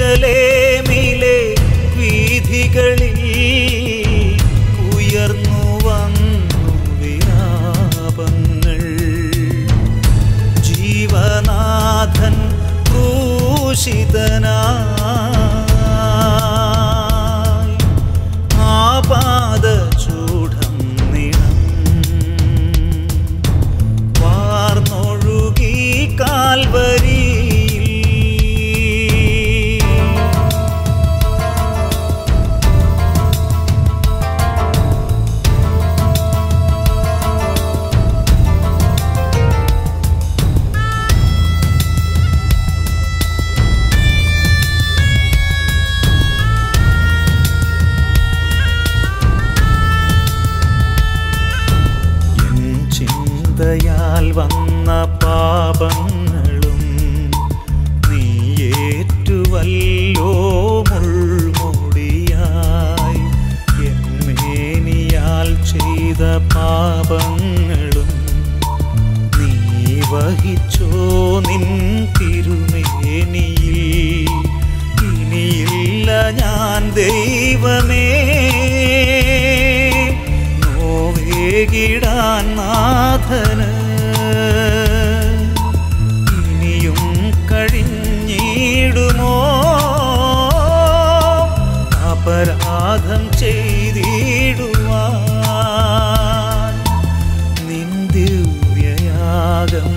യെരൂശലേമിലെ വീഥികളിൽ ഉയർന്നു വന്നു വിലാപങ്ങൾ ജീവനാഥൻ ക്രൂശിതനായി ആപാദചൂഢം നിണം വാർന്നൊഴുകി കാൽവരിയിൽ എൻ ചിന്തയാൽ വന്ന പാപങ്ങളും നീ ഏറ്റുവല്ലോ മുൾമുടിയായി എന്നേനിയാൽ ചെയ്ത പാപങ്ങളും നീ വഹിച്ചോ നിൻ തിരുമേനിയിൽ ഇനിയില്ല ഞാൻ ദൈവമേ നോവേകിടാൻ നാഥന് ഇനിയും കഴിഞ്ഞിടുമോ അപരാധം ചെയ്തിടുവാൻ നിൻ ദിവ്യയാഗം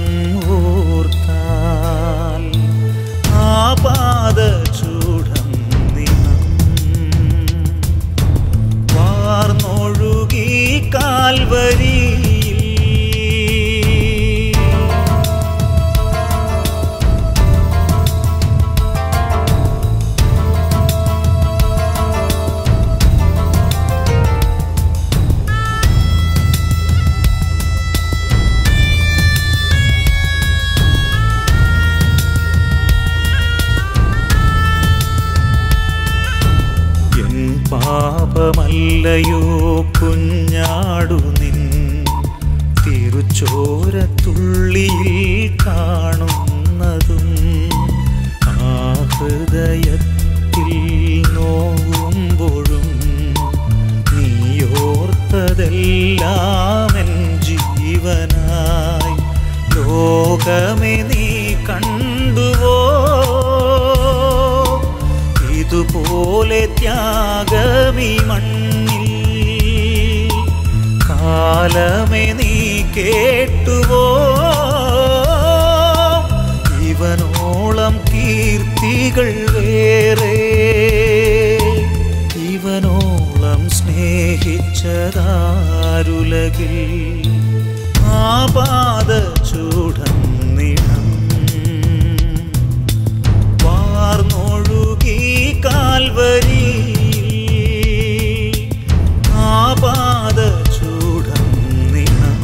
ഓർത്താൽ ആപാദചൂഢം നിനം വാർന്നൊഴുകി കാൽവരിയിൽ എൻ പാപമല്ലയോ കുഞ്ഞാടു നിൻ തിരുച്ചോരത്തുള്ളിയിൽ കാണുന്നതും ആ ഹൃദയത്തിൽ നോവുമ്പോഴും നീയോർത്തതെല്ലാം എൻ ജീവനായി ലോകമേ നീ കണ്ടുവോ ഇതുപോലെ ത്യാഗമീ മണ്ണിൽ കാലമേ നീ കേട്ടുവോ ഇവനോളം കീർത്തികൾ വേറെ ഇവനോളം സ്നേഹിച്ചതാരുലകിൽ ആപാദചൂഢം നിണം വാർന്നൊഴുകി കാൽവരിയിൽ ആപാദചൂഢം നിണം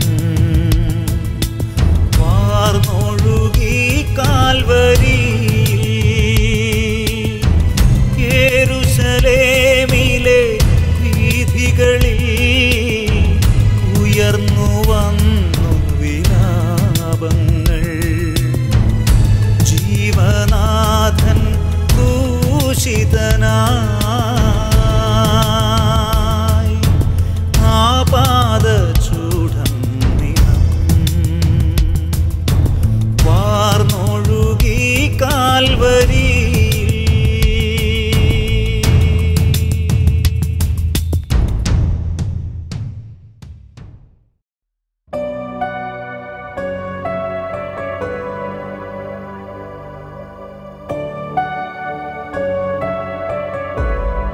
വാർന്നൊഴുകി കാൽവരിയിൽ യെരൂശലേമിലെ വീഥികളിൽ ഉയർന്നു വന്നു വിലാപങ്ങൾ ജീവനാഥൻ ക്രൂശിതനായി ആപാദചൂഢം നിണം വാർന്നൊഴുകി കാൽവരിയിൽ യേശുവേ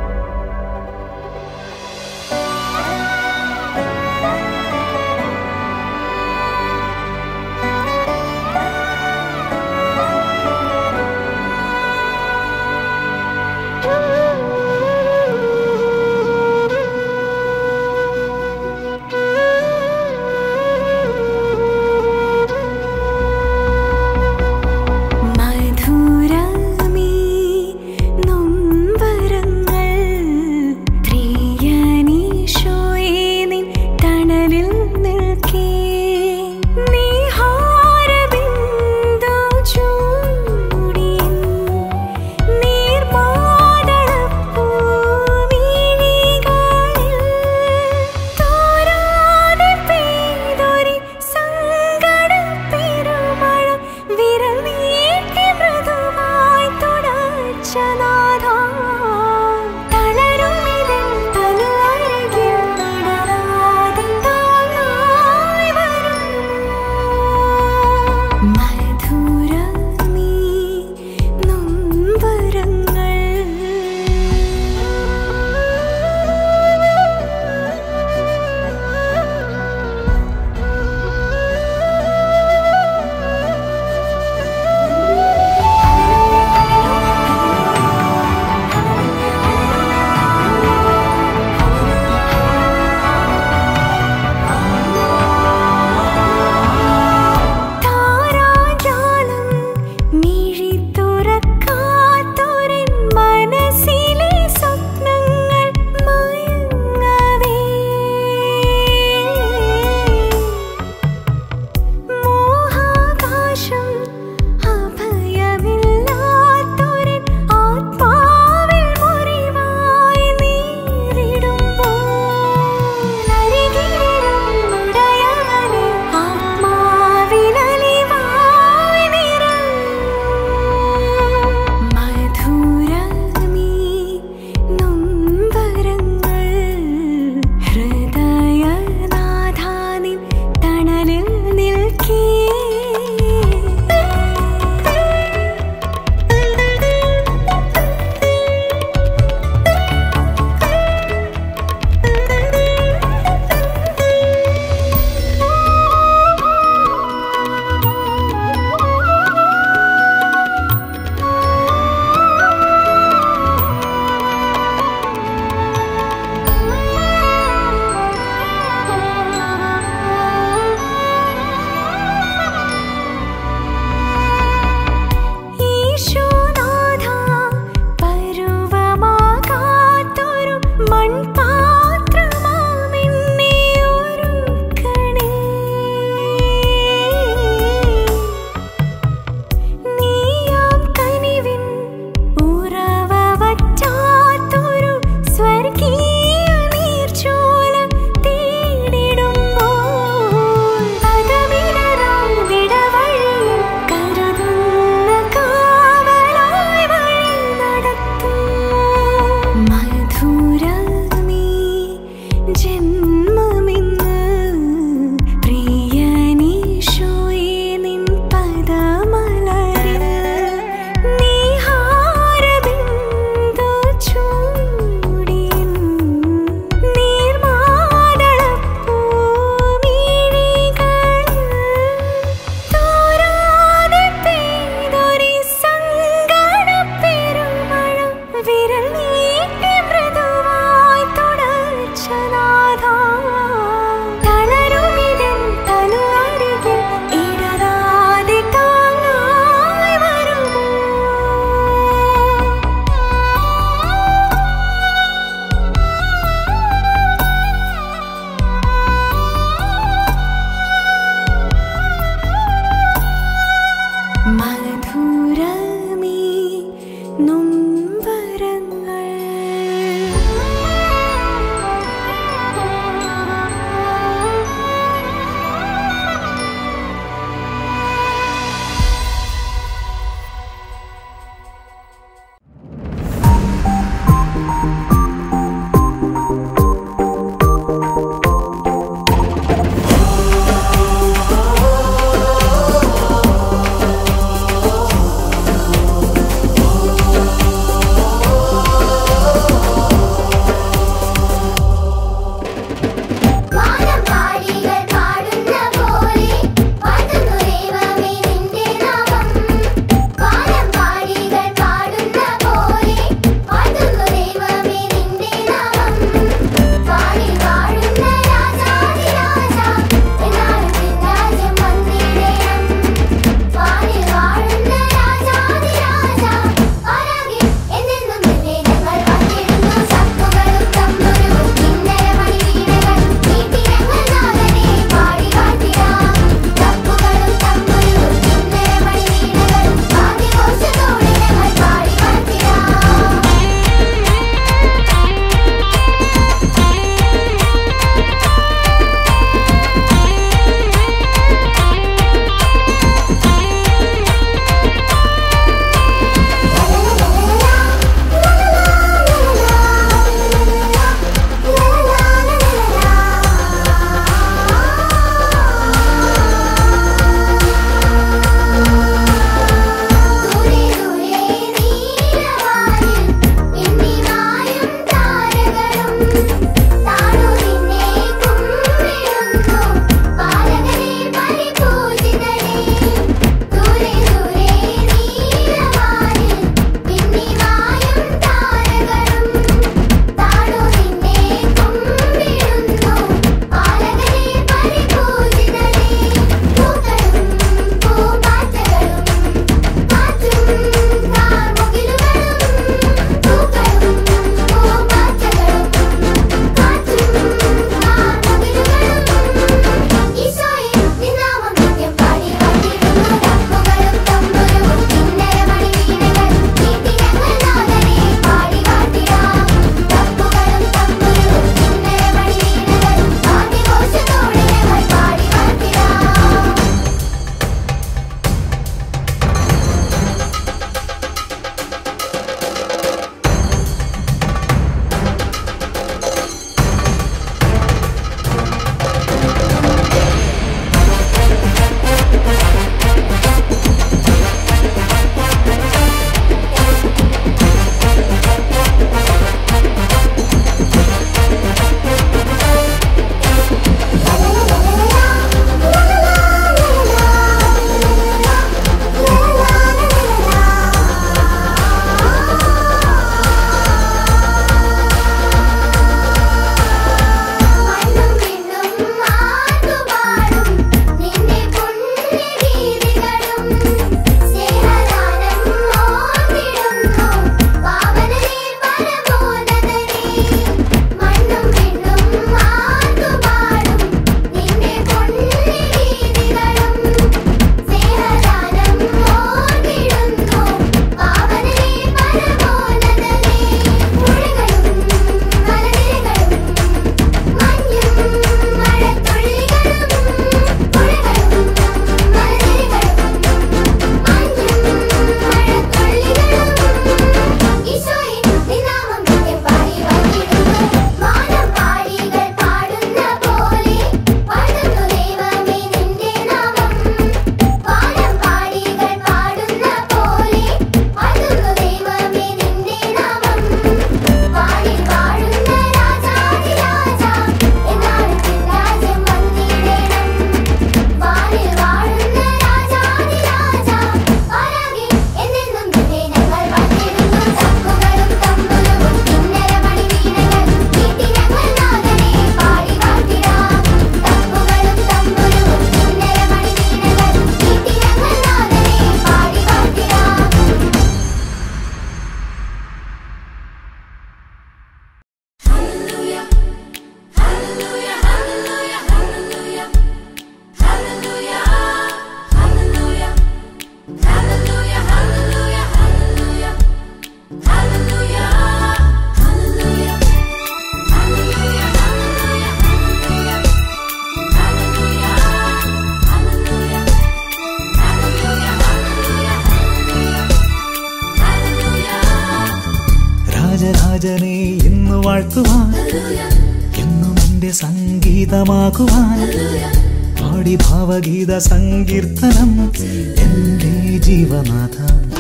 രാജരാജനെ ഇന്നു വാഴ്ത്തുവാൻ എന്നും എന്റെ സംഗീതമാകുവാൻ പാടി ഭാവഗീത സങ്കീർത്തനം എന്റെ ജീവനാഥ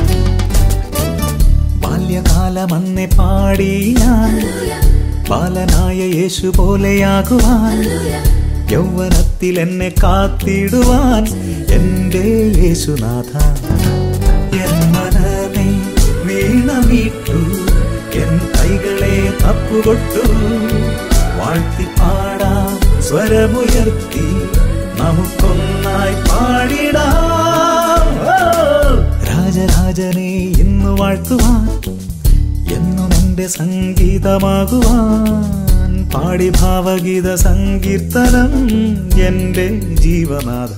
ബാല്യകാലമന്നെ പാടി ഞാൻ ബാലനായ യേശു പോലെയാകുവാൻ യൗവനത്തിൽ എന്നെ കാത്തിടുവാൻ എന്റെ യേശുനാഥ എൻ മനമേ വീണമീട്ടു എൻ കൈകളെ തപ്പുകൊട്ടു വാഴ്ത്തി പാടാം സ്വരമുയർത്തി നമുക്കൊന്നായി പാടിടാം ഓ! രാജരാജനെ ഇന്നു വാഴ്ത്തുവാൻ എന്നും എന്റെ സംഗീതമാകുവാൻ പാടി ഭാവഗീത സങ്കീർത്തനം എന്റെ ജീവനാഥ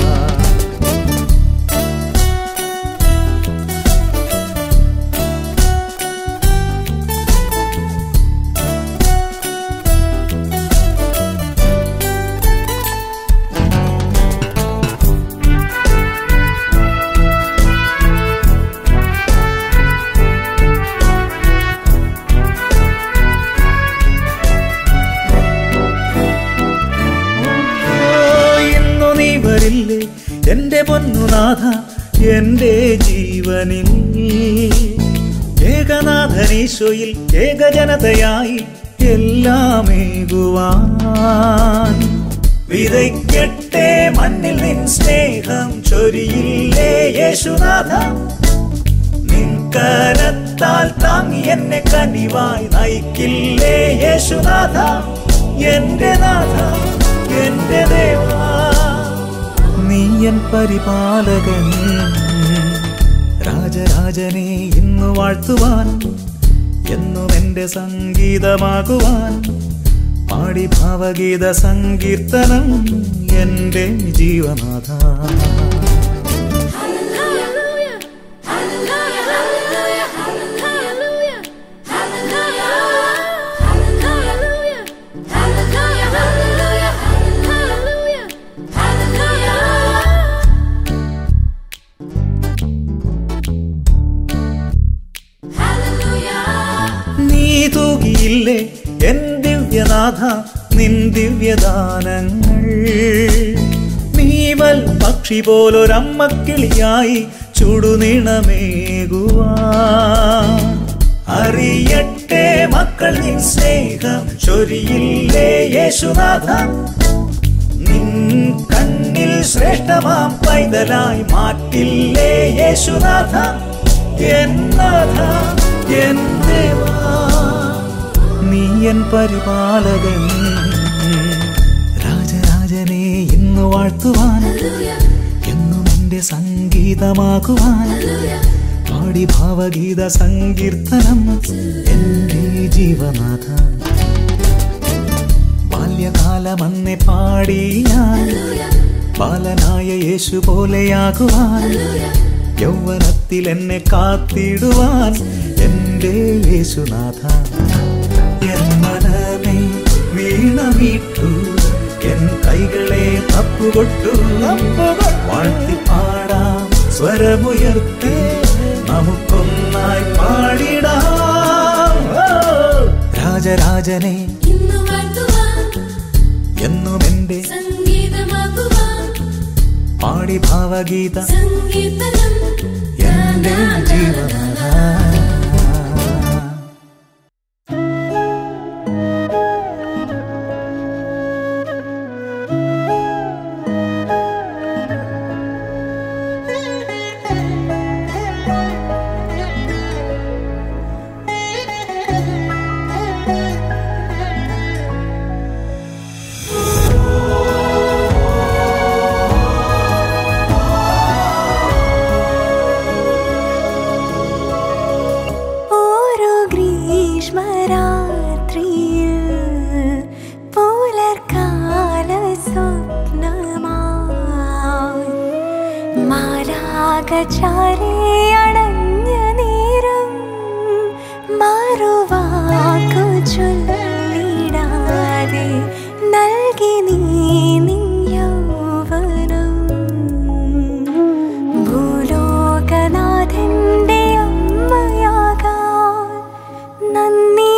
ഓ, ഇന്നു നീ വരില്ലേ എന്റെ പൊന്നുനാഥ എന്റെ ജീവനിൽ ഏകനാഥനീശോയിൽ ഏകജനതയായി എല്ലാമേകുവാൻ വിതയ്ക്കട്ടെ മണ്ണിൽ നിൻ സ്നേഹം ചൊരിയില്ലേ യേശുനാഥ നിൻ കരത്താൽ താങ്ങി എന്നെ കനിവായി നയിക്കില്ലേ യേശുനാഥ എന്റെ നാഥ എന്റെ ദേവാ നീ എൻ പരിപാലകൻ രാജരാജനെ ഇന്നു വാഴ്ത്തുവാൻ എന്നും എന്റെ സംഗീതമാകുവാൻ പാടി ഭാവഗീത സങ്കീർത്തനം എന്റെ ജീവനാഥ Hallelujah. Hallelujah. Hallelujah. Hallelujah. Hallelujah. Hallelujah. Hallelujah. Hallelujah. Hallelujah. Hallelujah. Hallelujah. നീ തൂകിയില്ലേ എൻ ദിവ്യനാഥ നിൻ ദിവ്യദാനങ്ങൾ നീവൽ പക്ഷി പോലൊരമ്മക്കിളിയായി ചുടുനിണമേകുവാൻ അറിയട്ടെ മക്കൾ നിൻ സ്നേഹം ചൊരിയില്ലേ യേശുനാഥ നിൻ കണ്ണിൽ ശ്രേഷ്ഠമാം പൈതലായി മാറ്റില്ലേ യേശുനാഥ എന്നാഥ എൻ ദേവാ നീ എൻ പരിപാലകൻ രാജരാജനെ ഇന്നു വാഴ്ത്തുവാൻ എന്നും എന്റെ സംഗീതമാകുവാൻ പാടി ഭാവഗീത സങ്കീർത്തനം എന്റെ ജീവനാഥ ബാല്യകാലമന്നെ പാടി ഞാൻ ബാലനായ യേശു പോലെയാകുവാൻ യൗവനത്തിൽ എന്നെ കാത്തിടുവാൻ എന്റെ യേശുനാഥ എൻ മനമേ വീണമീട്ടു എൻ കൈകളെ തപ്പുകൊട്ടു വാഴ്ത്തി പാടാം സ്വരമുയർത്തി നമുക്കൊന്നായി പാടിടാം ഓ! രാജരാജനെ ഇന്നു വാഴ്ത്തുവാൻ എന്നും എന്റെ സംഗീതമാക്കുവാൻ പാടി ഭാവഗീത സങ്കീർത്തനം എന്റെ ജീവനാഥ ഓരോ ഗ്രീഷ്മരാത്രിയിൽ പുലർക്കാല സ്വപ്നമായി മാലാകചാരി അടഞ്ഞ നേരം മറുവാക്കു ചൊല്ലിടാതെ നൽകി നീ നിൻ യൗവനം ഭൂലോകനാഥന്റെ അമ്മയാകാൻ നന്ദി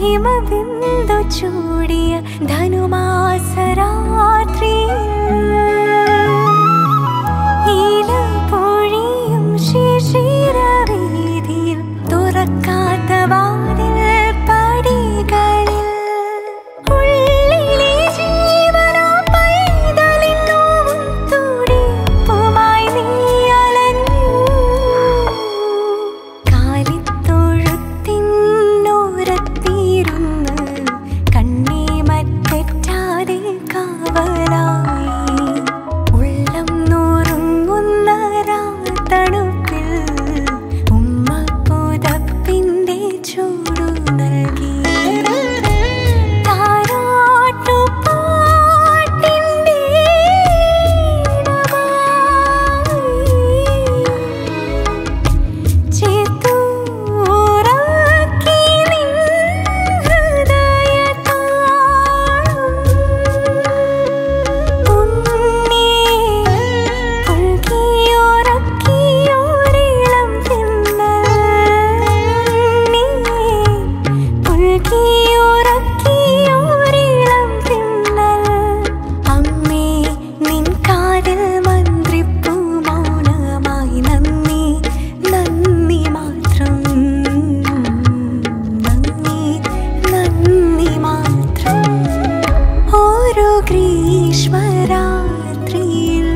മഹിമ ബിന്ദു ചൂടിയ ധനുമാസരാത്രിയിൽ ഈലപ്പൊഴിയും ശിശിരവീതിയിൽ തുറക്കാത്ത വാതിൽ പടികളിൽ ഉള്ളിലെ ജീവനാ പൈതലിൻ നോവും തുടിപ്പുമായി നീ അലഞ്ഞു കാലിത്തൊഴുത്തിനോരത്തിരുന്ന് കണ്ണേ മറ്റെറ്റാതെ കാവലായി ഉള്ളം നൂറുങ്ങുന്ന തണുപ്പിൽ ഉമ്മ പുതപ്പിന്റെ ചൂടു നൽകി താരാട്ടുപാട്ടിന്റെ ഈണമായി ചേത്തൂറാക്കി നിൻ ഹൃദയതാളം ഉന്നേ പുൽകിയുറക്കിയൊരിളം തിന്നൽ നീ പുൽകിയുറക്കിയൊരിളം തിന്നൽ അമ്മേ നിൻ കാതിൽ മന്ത്രിപ്പൂ മൗനമായി നന്ദി നന്ദി മാത്രം നന്ദി നന്ദി മാത്രം ഓരോ ഗ്രീഷ്മരാത്രിയിൽ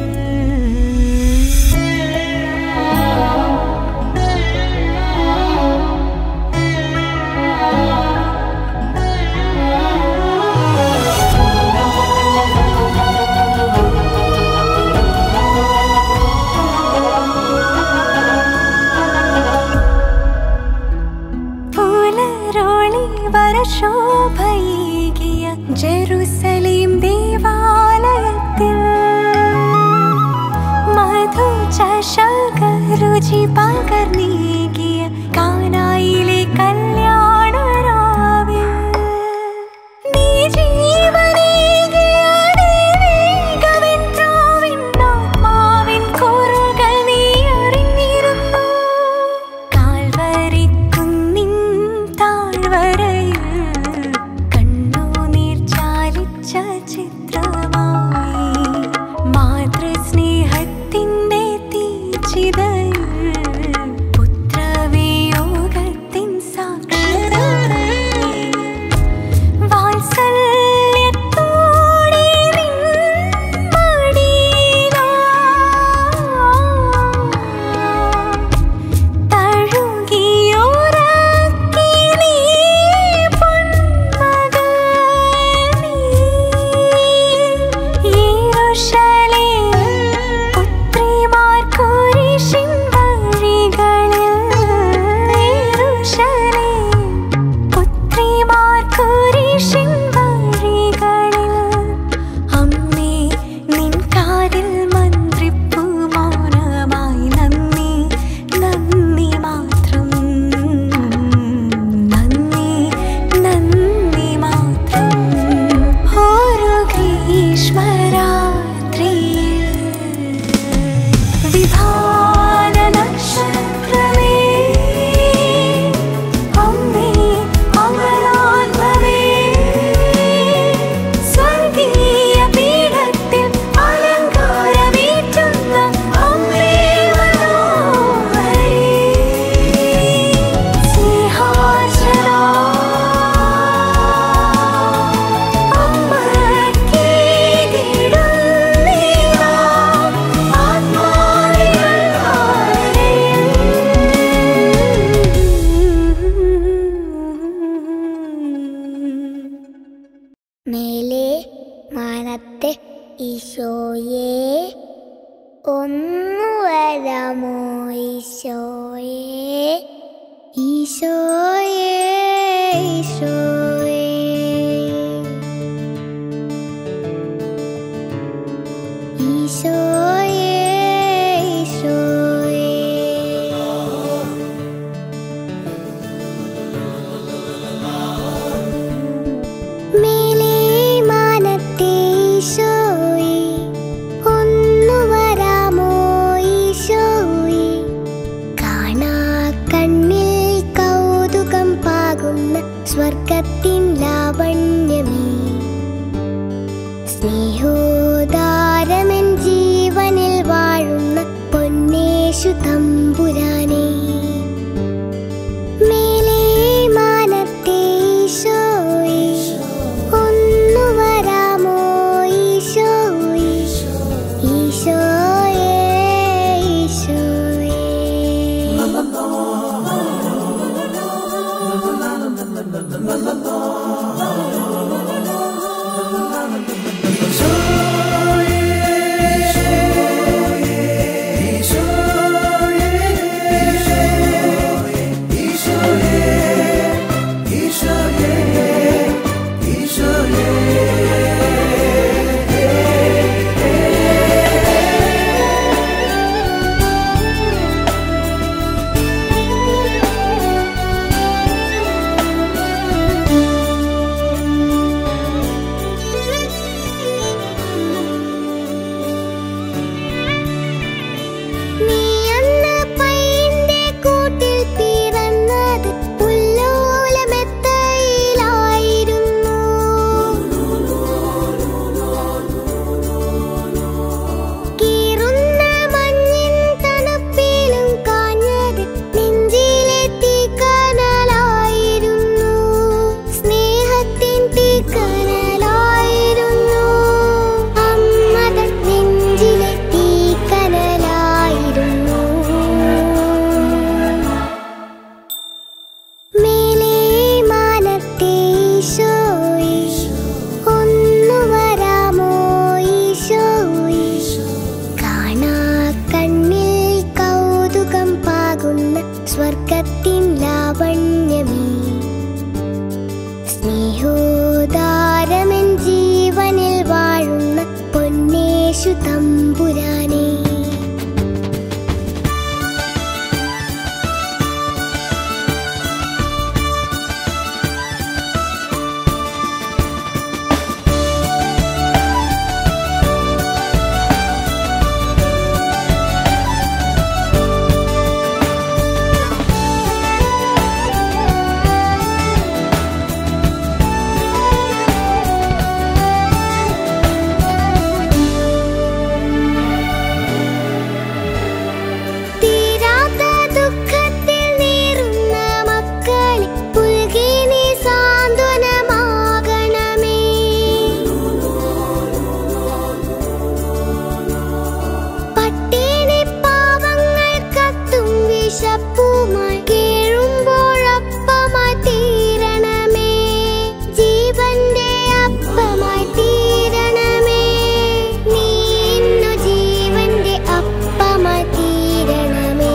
പുലരോളി വരശോഭയേകിയ ജെറുസലേം ദേവാലയത്തിൽ മധു ചഷകരുചി പകർന്നേകിയ കാനായിലെ കല്യാണരാവിൽ നീ ജീവനേകിയ ദൈവികമെൻ പ്രാവിൻ ആത്മാവിൻ കുറുകൾ നീ അറിഞ്ഞിരുന്നു കാൽവരിക്കുന്നിൻ താഴ്വരയിൽ കണ്ണുനീർ ചാലിച്ച ചിത്രമായി മാതൃസ്നേഹത്തിൻ്റെ തീച്ചിതയിൽ പുത്രവിയോഗത്തിൻ സാക്ഷിയായി വാത്സല്യത്തോടെ നിൻ മടിയിലാ തഴുകിയുറക്കി നീ പൊന്മകനേ. യെരൂശലേം പുത്രിമാർ കുരിശിൻ വഴികളിൽ. യെരൂശലേം പുത്രിമാർ കുരിശിൻ വഴികളിൽ. അമ്മേ നിൻ കാതിൽ മന്ത്രിപ്പൂ മൗനമായി നന്ദി നന്ദി മാത്രം നന്ദി നന്ദി മാത്രം ഓരോ ഗ്രീഷ്മരാത്രിയിൽ വിധാന നക്ഷത്രമേ അമ്മേ അമരാത്മവേ സ്വർഗീയ പീഠത്തിൽ അലങ്കാരമേറ്റുന്ന അമ്മേ മനോഹരേ സ്നേഹാർച്ചന അമ്മയ്ക്കേകിടുന്നീനാ ആത്മാവിൽ മേലെ മാനത്തെ ഈശോയെ ഒന്നു വരാമോ ഈശോയെ ഈശോയെ ഈശോയെ ഈശോയെ ഈശോയെ മേലെ മാനത്തെ ഈശോയെ ഒന്നു വരാമോ ഈശോയെ കാണാ കണ്ണിൽ കൗതുകം പാകുന്ന സ്വർഗ പൊന്നേശു തമ്പുരാനേ തീരാത്ത ദുഃഖത്തിൽ നീറുന്ന മക്കളെ പുൽകി നീ സാന്ത്വനമാകണമേ പട്ടിണി പാവങ്ങൾ കത്തും വിശപ്പുമായി കേഴുമ്പോഴപ്പമായി തീരണമേ ജീവന്റെ അപ്പമായി തീരണമേ നീ ഇന്നു ജീവന്റെ അപ്പമായി തീരണമേ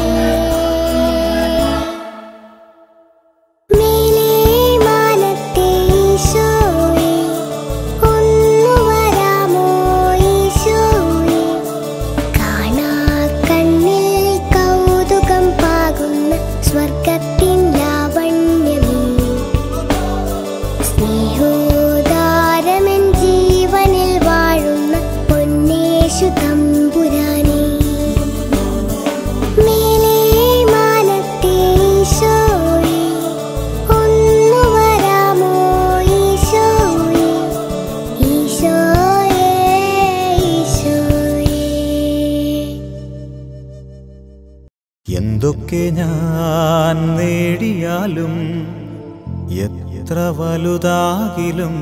മേലേ മാനത്തെ ഈശോയേ ഒന്നു വരാമോ ഈശോയേ കാണാ കണ്ണിൽ കൗതുകം പാകുന്ന സ്വർഗത്തിൻ ലാവണ്യമേ സ്നേഹോദാരമൻ ജീവനിൽ വാഴുന്ന പൊന്നേശു തമ്പുരാനേ മേലേ മാനത്തെ ഈശോയേ ഒന്നു വരാമോ ഈശോയേ ഈശോയേ ഈശോയേ എന്തൊക്കെ ഞാൻ നേടിയാലും എത്ര വലുതാകിലും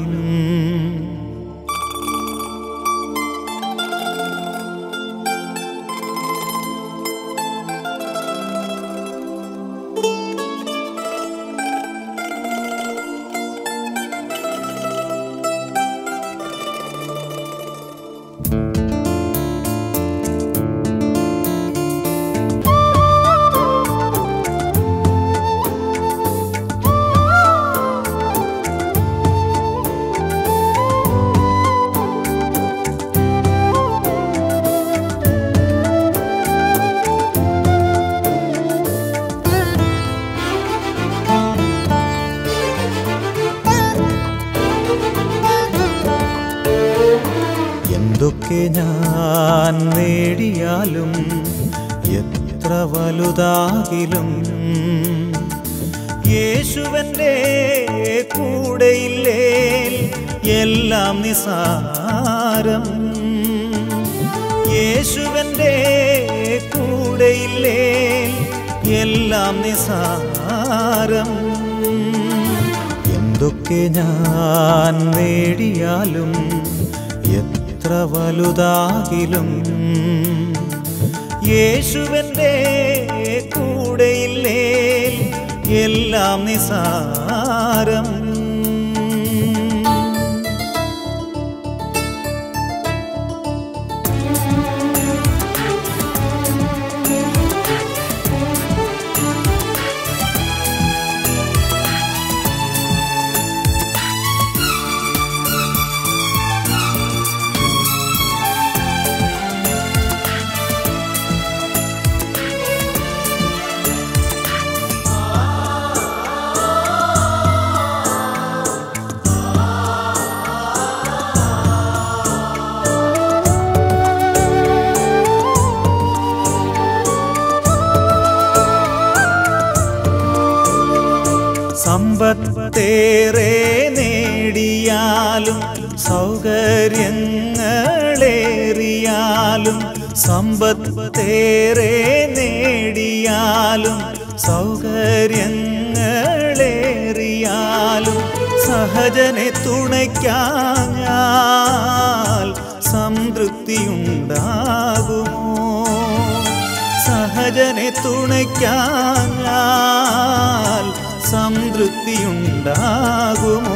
എന്തൊക്കെ ഞാൻ നേടിയാലും എത്ര വലുതാകിലും യേശുവന്റെ കൂടെയില്ലേ എല്ലാം നിസാരം യേശുവന്റെ കൂടെയില്ലേ എല്ലാം നിസാരം എന്തൊക്കെ ഞാൻ നേടിയാലും എത്ര വലുതാകിലും യേശുവന്റെ കൂടെയില്ലേ എല്ലാം നിസാരം സമ്പത്തേറെ നേടിയാലും സൗകര്യങ്ങളേറിയാലും സമ്പത്തേറെ നേടിയാലും സൗകര്യങ്ങളേറിയാലും സഹജനെ തുണയ്ക്കാഞ്ഞാൽ സംതൃപ്തിയുണ്ടാകുമോ സഹജനെ തുണയ്ക്കാഞ്ഞാൽ സംതൃപ്തിയുണ്ടാകുമോ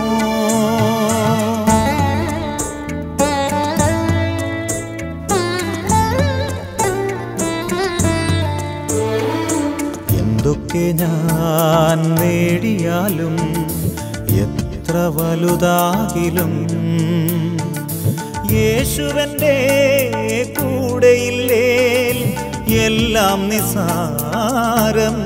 എന്തൊക്കെ ഞാൻ നേടിയാലും എത്ര വലുതാകിലും യേശുവന്റെ കൂടെയില്ലേ എല്ലാം നിസാരം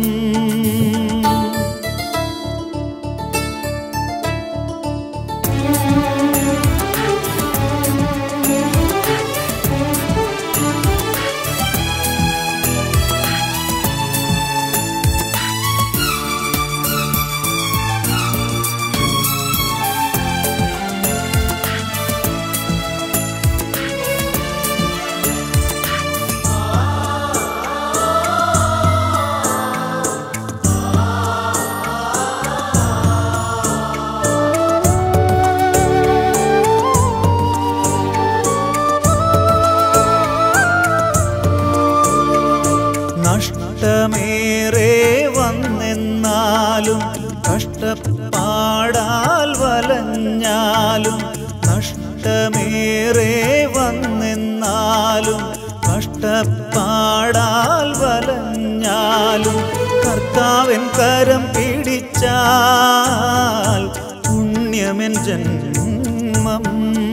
നഷ്ടമേറെ വന്നെന്നാലും കഷ്ടപ്പാടാൽ വലഞ്ഞാലും നഷ്ടമേറെ വന്നെന്നാലും കഷ്ടപ്പാടാൽ വലഞ്ഞാലും കർത്താവൻ കരം പിടിച്ചാൽ പുണ്യമെൻ ജന്മം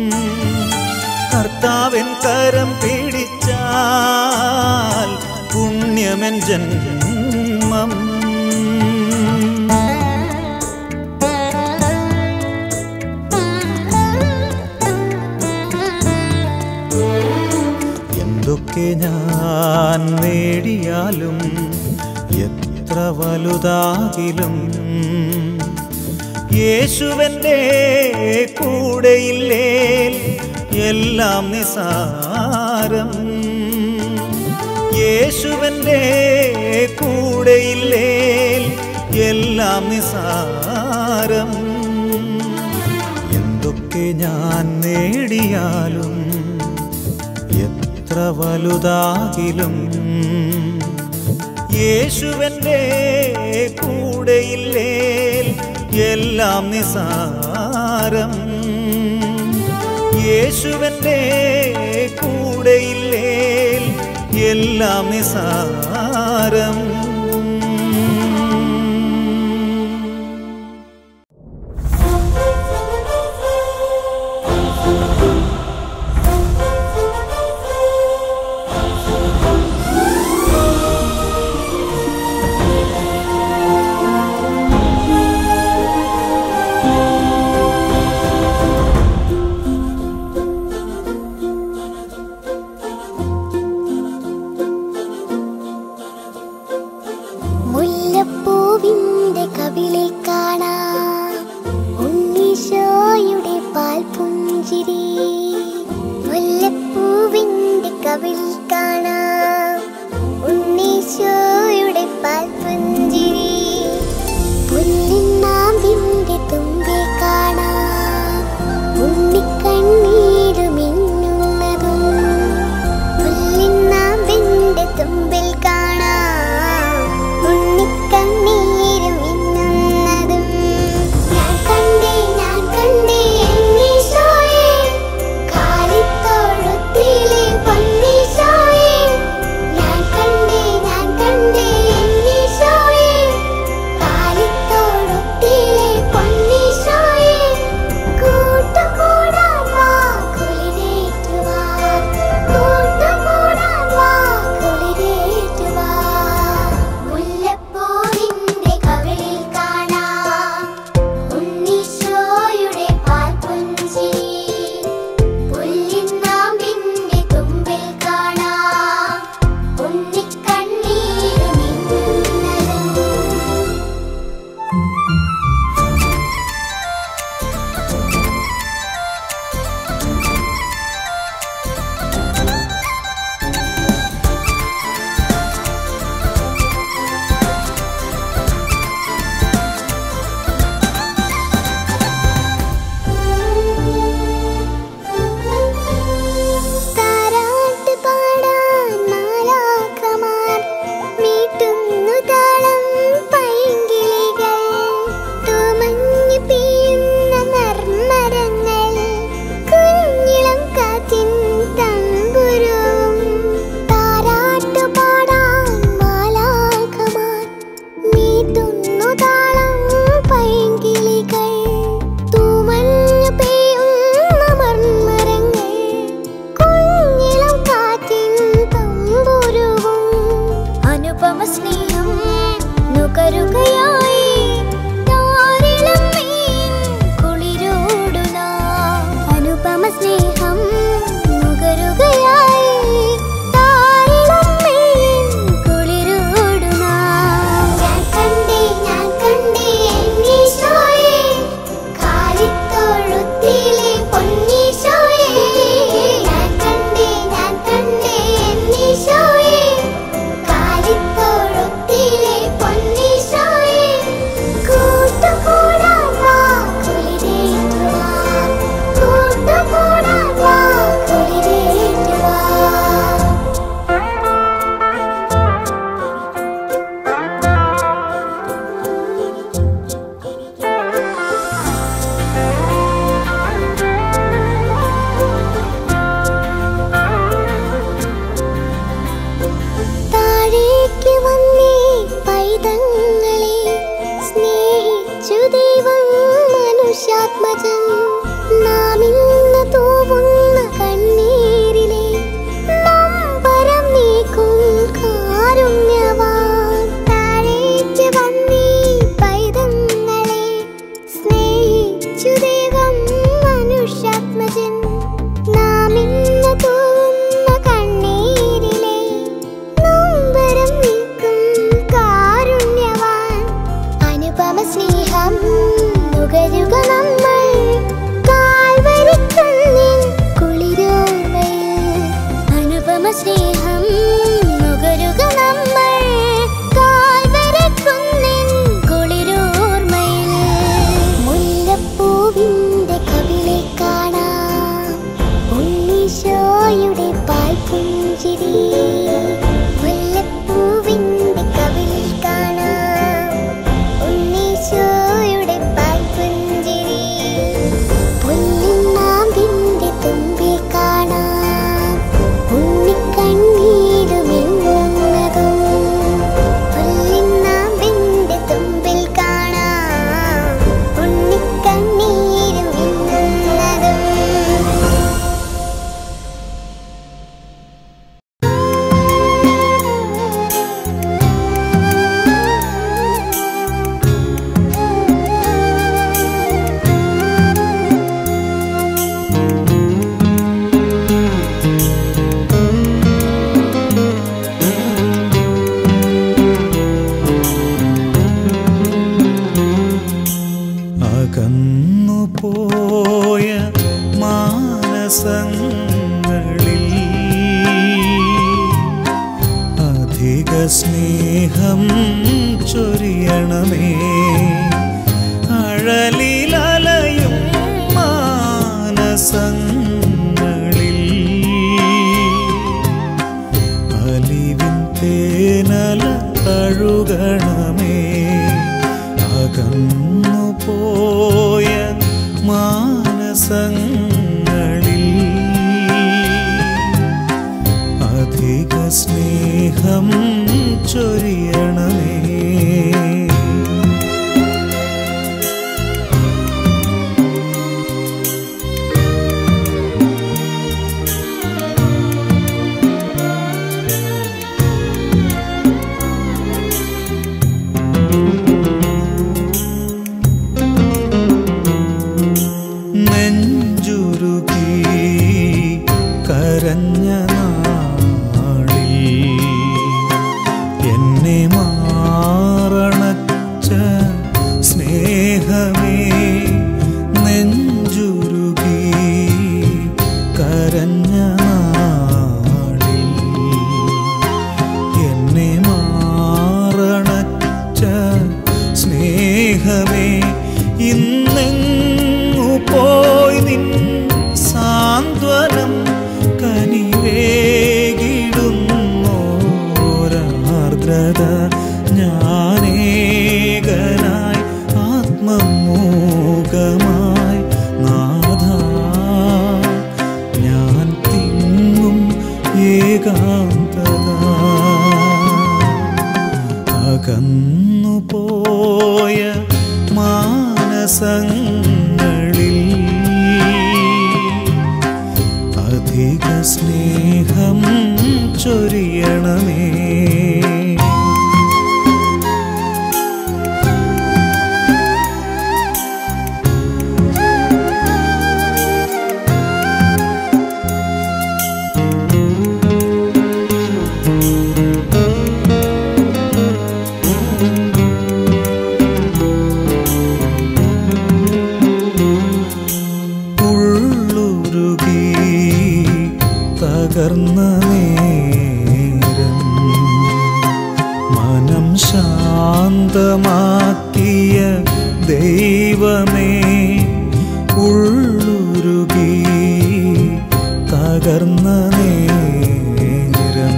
കർത്താവൻ കരം പിടിച്ചാൽ പുണ്യമെൻ ജന്മം എന്തൊക്കെ ഞാൻ നേടിയാലും എത്ര വലുതാകിലും യേശുവന്റെ കൂടെയില്ലേ എല്ലാം നിസാരം യേശുവന്റെ കൂടെയില്ലേ എല്ലാം നിസാരം എന്തൊക്കെ ഞാൻ നേടിയാലും എത്ര വലുതാകിലും യേശുവന്റെ കൂടെയില്ലേ എല്ലാം നിസാരം യേശുവന്റെ കൂടെയില്ലേ എല്ലാം നിസാരം മുല്ലപ്പൂവിന്റെ കവിളിൽ കാണാം ഉണ്ണീശോയുടെ പാൽ പുഞ്ചിരി മുല്ലപ്പൂവിന്റെ കവിളിൽ കാണാം ഉണ്ണീശോയുടെ പാൽ പുഞ്ചിരി പുല്ലിനാമ്പിന്റെ തുമ്പിൽ കാണാം ഉണ്ണിക്കണ്ണീര് മിന്നുന്നതും പുല്ലിനാമ്പിന്റെ തുമ്പിൽ കാണാം ഉണ്ണിക്കണ്ണീര് മിന്നുന്നതും ഞാൻ കണ്ടേ ഞാൻ കണ്ടേ എന്നീശോയെ കാലിത്തോഴുത്തിലെ പൊന്നീശോയെ ഞാൻ കണ്ടേ ഞാൻ കണ്ടേ എന്നീശോയെ കാലിത്തോഴുത്തിലെ പൊന്നീശോയെ കൂട്ടുകൂടാൻ വാ കുളിരേറ്റുവാൻ കൂട്ടുകൂടാൻ വാ കുളിരേറ്റുവാൻ മുല്ലപ്പൂവിന്റെ കവിളിൽ കാണാം ഉണ്ണീശോയുടെ പാൽപുഞ്ചിരി പുല്ലിന്നാമ്പിന്റെ തുമ്പിൽ കാണാം ഉണ്ണിക്കണ്ണീര് മിന്നുന്നതും താരാട്ട് പാടാൻ മാലാഖമാർ മീട്ടുന്നു താളം പൈങ്കിളികൾ സ്നേഹം നുകരുക നമ്മൾ കാൽവരിക്കുന്നിൻ കുളിരോർമ്മയിൽ അനുപമ സ്നേഹം നുകരുക നമ്മൾ കാൽവരിക്കുന്നിൻ കുളിരോർമ്മയിൽ മുല്ലപ്പൂവിൻ്റെ കവിളെ കാണാം ഉണ്ണീശോയുടെ പാൽപുഞ്ചിരി മുല്ലപ്പൂവിൻ്റെ കവിളിൽ കാണാം ഉണ്ണീശോയുടെ പാൽപുഞ്ചിരി പുല്ലിന്നാമ്പിൻ്റെ തുമ്പിൽ കാണാം ഉണ്ണിക്കണ്ണീരുമെന്നുന്നതും പുല്ലിന്നാമ്പിൻ്റെ തുമ്പിൽ കാണാം ഉണ്ണിക്കണ്ണീരുമെന്നുന്നതും അകന്നു പോയ മാനസങ്ങളിൽ അധിക സ്നേഹം ചൊരിയണമേ അഴലിലലയും മാനസങ്ങളിൽ അലിവിൻ തേനല തഴുകണമേ അകന്നു പോയ മാനസങ്ങളിൽ അധിക സ്നേഹം ചൊരിയണമേ നെഞ്ചുരുകി കരഞ്ഞ നാളിൽ എന്നെ മാറണച്ച സ്നേഹമേ നെഞ്ചുരുകി കരഞ്ഞ നാളിൽ എന്നെ മാറണച്ച സ്നേഹമേ ഇന്നെങ്ങു പോയി നിൻ സാന്ത്വനം കനിവേകിടുന്നോരാർദ്രത ഞാനേകനായി ആത്മമൂകമായി നാഥ ഞാൻ തിങ്ങും ഏകാന്തത അകന്നു പോയ മാനസങ്ങളിൽ അധിക സ്നേഹം ചൊരിയണമേ ഉള്ളുരുകി തകർന്ന നേരം മനം ശാന്തമാക്കിയ ദൈവമേ ഉള്ളുരുകി തകർന്ന നേരം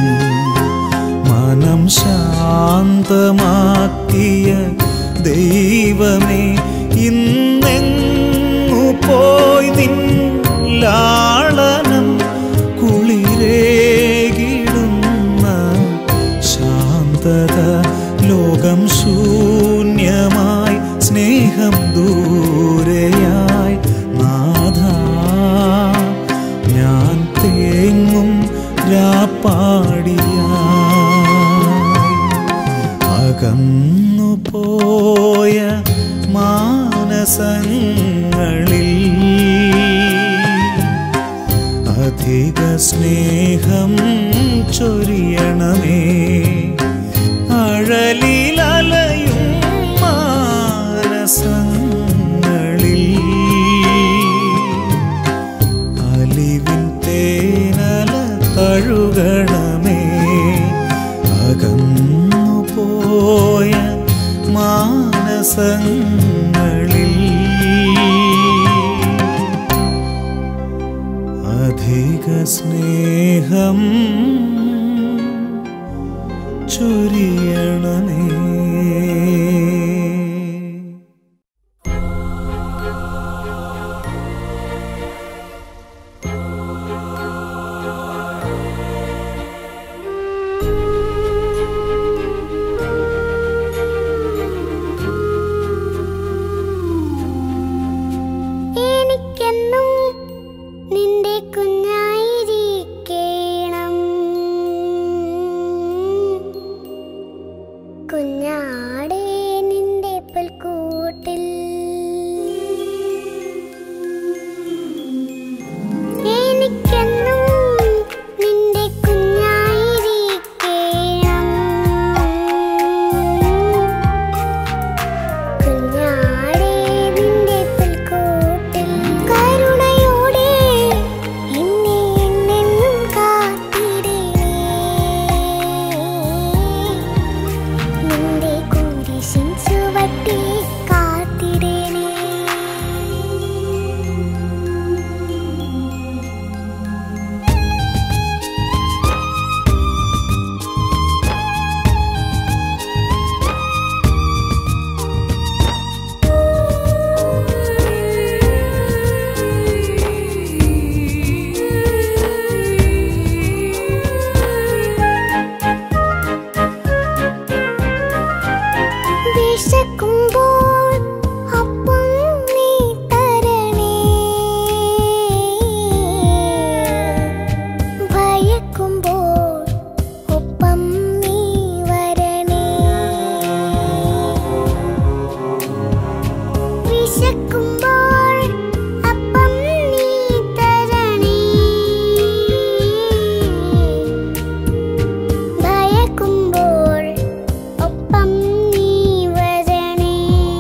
മനം ശാന്തമാക്കിയ ദൈവമേ ഇന്നെങ്ങു പോയി നിൻ ലാളനം കുളിരേകിടുന്ന ശാന്തത ലോകം ശൂന്യമായി സ്നേഹം ദൂരെയായി നാഥ ഞാൻ തേങ്ങും രാപ്പാടിയായി അകന്നു പോയ മാനസങ്ങളിൽ അധിക സ്നേഹം ചൊരിയണമേ അഴലിലലയും മാനസങ്ങളിൽ ദിവസങ്ങളിൽ അധിക സ്നേഹം ചൊരിയണമേ എനിക്കെന്നും നിന്റെ കുഞ്ഞായിരിക്കണം കുഞ്ഞാടേ നിന്റെ പുൽക്കൂട്ടിൽ എനിക്കെന്നും നിന്റെ കുഞ്ഞായിരിക്കണം കുഞ്ഞാടേ നിന്റെ പുൽക്കൂട്ടിൽ കരുണയോടെ എന്നെ എന്നെന്നും കാത്തിടണേ നിന്റെ കുരിശിൻ ചുവട്ടിൽ കാത്തിടണേ വിശക്കുമ്പോൾ അപ്പം നീ തരണേ ഭയക്കുമ്പോൾ ഒപ്പം നീ വരണേ വിശക്കുമ്പോൾ അപ്പം നീ തരണേ ഭയക്കുമ്പോൾ ഒപ്പം നീ വരണേ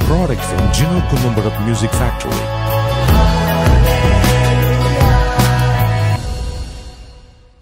product from Gino Columbarat Music Factory.